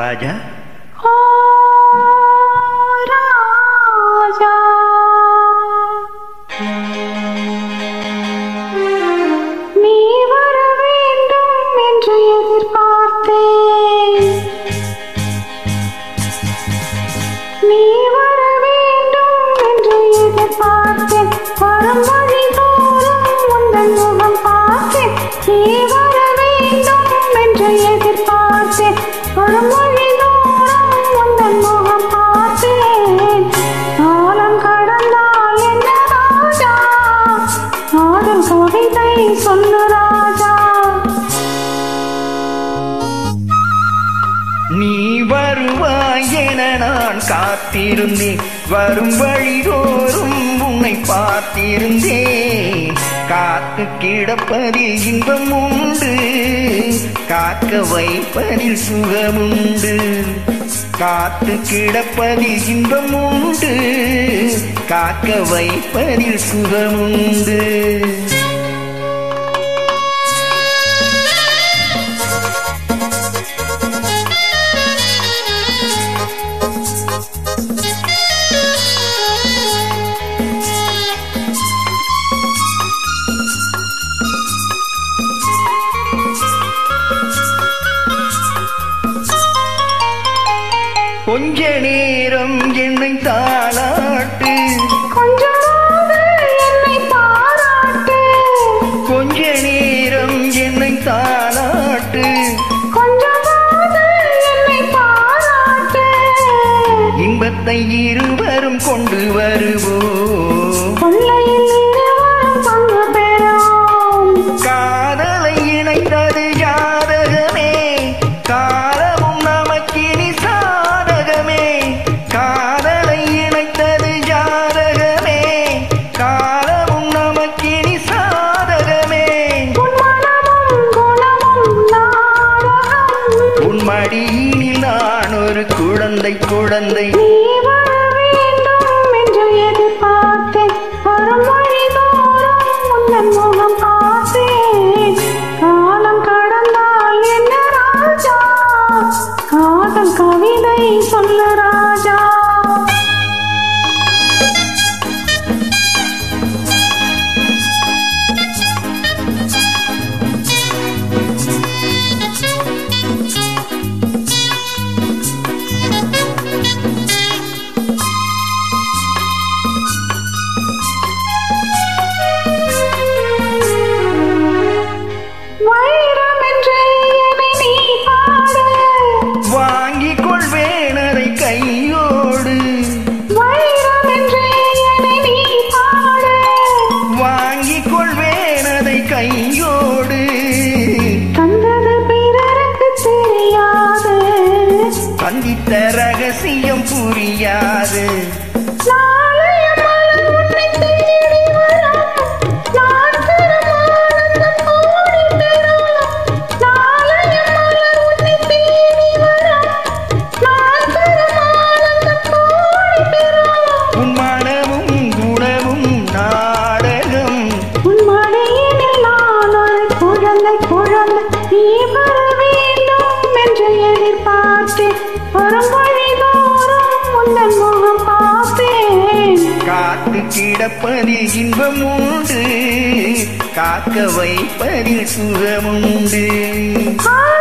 ராஜா ஓ ராஜா நீ வர வேண்டும் என்று எதிர்பார்த்தேன் நீ வர வேண்டும் என்று எதிர்பார்த்தேன் வரும் வழி தோறும் உந்தன் முகம் பார்த்தேன் நீ வர வேண்டும் என்று எதிர்பார்த்தேன் வரும் வழி தோறும் உந்தன் முகம் பார்த்தேன் காலம் கடந்தால் என்ன ராஜா காதல் கவிதை சொல்லு ராஜா நீ வருவாய் என நான் காத்திருந்தேன் வரும் வழிதோறும் உன்னை பார்த்திருந்தேன் காத்து கிடப்பதில் இன்பம் உண்டு காக்க வைப்பதில் சுகமுண்டு காத்து கிடப்பதில் இன்பம் உண்டு காக்க வைப்பதில் சுகமுண்டு கொஞ்ச நேரம் என்னை தாளாட்டு கொஞ்சமாவது என்னை பாராட்டு கொஞ்ச நேரம் என்னை தாளாட்டு கொஞ்சமாவது என்னை பாராட்டு இன்பத்தை இருவரும் கொண்டு வருவோம் கொள்ளையில் இருவரும் பங்கு பெறும் காதலை இணைத்தது ஜாதகமே காலமும் நமக்கினி சாதகமே காதலை இணைத்தது ஜாதகமே காலமும் நமக்கினி சாதகமே உன் மனமும் குணமும் நாடகம் உன் மடியினில் நான் ஒரு குழந்தை குழந்தை நீ வர வேண்டும் என்று எதிர்பார்த்தேன் வரும் வழிதோறும் உந்தன் முகம் பார்த்தேன் காலம் கடந்தால் என்ன ராஜா காதல் கவிதை சொல்லு ராஜா வைரம் என்று என்னை நீ பாடு வாங்கிக் கொள்வேன் அதை கையோடு வைரம் என்று என்னை நீ பாடு வாங்கிக் கொள்வேன் அதை கையோடு தந்தது பிறருக்கு தெரியாது சந்தித்த ரகசியம் புரியாது நாளைய மலர் உன்னை தேடி வரும். நான் தரும் ஆனந்தம் கோடி பெறும். நாளைய மலர் உன்னை தேடி வரும். நான் தரும் ஆனந்தம் கோடி பெறும். உன் மனமும் குணமும் நாடகம் உன் மடியினில் நான் ஒரு குழந்தை குழந்தை நீ வர வேண்டும் என்று எதிர்பார்த்தேன் வரும் வழிதோறும் உந்தன் முகம் பார்த்தேன் காத்து கிடப்பதில் இன்பம் உண்டு காக்க வைப்பதில் சுகமுண்டு ஆ